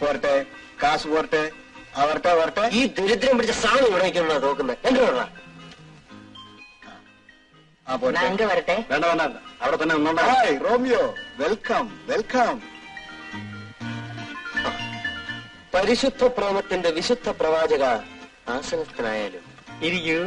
പോരട്ടെ കാശ് പോരട്ടെ ആ വരട്ടെ വരട്ടെ ഈ ദരിദ്രം പിടിച്ച സാധനം ഇവിടെ വയ്ക്കുന്ന നോക്കുന്നത് എന്റെ പറഞ്ഞ ആ പോരട്ടെ അങ്ക വരട്ടെ വേണ്ട വേണ്ട വേണ്ട. അവിടെ തന്നെ നിന്നോണ്ടാ ഹായ് റോമിയോ വെൽക്കം വെൽക്കം പരിശുദ്ധ പ്രേമത്തിന്റെ വിശുദ്ധ പ്രവാചക ആസനസ്ഥനായാലും ഇരിക്കൂ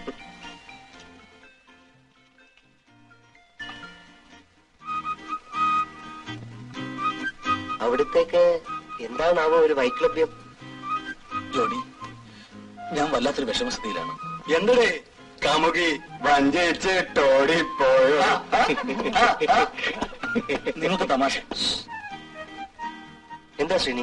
അവിടത്തേക്ക് എന്താണാവോ ഒരു വൈക്ലഭ്യം ജോണി ഞാൻ വല്ലാത്തൊരു വിഷമസ്ഥിതിയിലാണ് എന്തടേ കാമുകി വഞ്ചിച്ചിട്ടോടിപ്പോയോ നിങ്ങൾക്ക് തമാശ എന്താ ശ്രീനി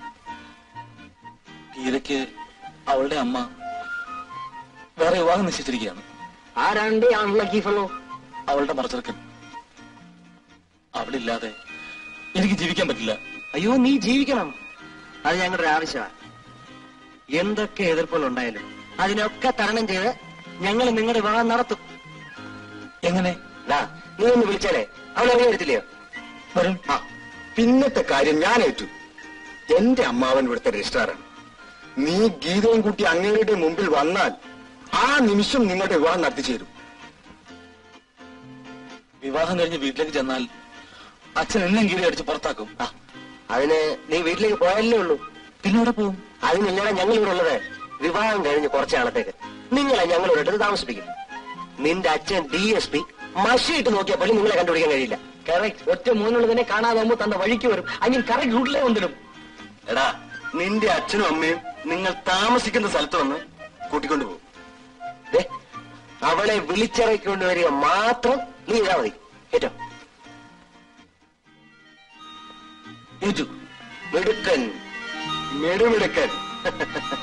ഗീതയ്ക്ക് അവളുടെ അമ്മ വേറെ വിവാഹം നിശ്ചയിച്ചിരിക്കുകയാണ് ആരാണ്ട് അൺലക്കി ഫെലോ അവളുടെ മറച്ചെറുക്കൻ അവളില്ലാതെ എനിക്ക് ജീവിക്കാൻ പറ്റില്ല അയ്യോ നീ ജീവിക്കണം അത് ഞങ്ങളുടെ ഒരു ആവശ്യമാണ് എന്തൊക്കെ എതിർപ്പുകൾ ഉണ്ടായാലും അതിനൊക്കെ തരണം ചെയ്ത് ഞങ്ങൾ നിങ്ങളുടെ വിവാഹം നടത്തും എങ്ങനെ ദാ, നീ ഒന്ന് വിളിച്ചാലേ അവൾ ഇറങ്ങി വരത്തില്ലയോ വരും ആ പിന്നത്തെ കാര്യം ഞാൻ ഏറ്റു എന്റെ അമ്മാവൻ ഇവിടുത്തെ രജിസ്ട്രാറാണ് നീ ഗീതയും കൂട്ടി അങ്ങയുടെ മുമ്പിൽ വന്നാൽ ആ നിമിഷം നിങ്ങളുടെ വിവാഹം നടത്തി ചേരും വിവാഹം കഴിഞ്ഞ് വീട്ടിലേക്ക് ചെന്നാൽ അച്ഛൻ എന്നും കീറി അടിച്ച് പുറത്താക്കും ആ, അതിന് നീ വീട്ടിലേക്ക് പോയാലേ ഉള്ളൂ പിന്നെ അവിടെ പോവും അതിനില്ലാതെ ഞങ്ങൾ ഇവിടെ ഉള്ളത് വിവാഹം കഴിഞ്ഞ് കുറച്ച് നാളത്തേക്ക് നിങ്ങളെ ഞങ്ങൾ ഒരിടത്ത് താമസിപ്പിക്കും നിന്റെ അച്ഛൻ ഡി എസ് പി മഷിയിട്ട് നോക്കിയാൽ പോലും നിങ്ങളെ കണ്ടുപിടിക്കാൻ കഴിയില്ല കറക്റ്റ് ഒറ്റ മൂന്നുള്ളതിനെ കാണാതാകുമ്പോ തന്റെ വഴിക്ക് വരും അങ്ങനെ കറക്റ്റ് റൂട്ടിലേ വന്നിടും എടാ നിന്റെ അച്ഛനും അമ്മയും നിങ്ങൾ താമസിക്കുന്ന സ്ഥലത്ത് വന്ന് കൂട്ടിക്കൊണ്ടു പോകും ദേ, അവളെ വിളിച്ചിറക്കി വരിക മാത്രം നീ ഇതാ മതി കേട്ടോ ഏറ്റു മിടുക്കൻ മെടുമിടുക്കൻ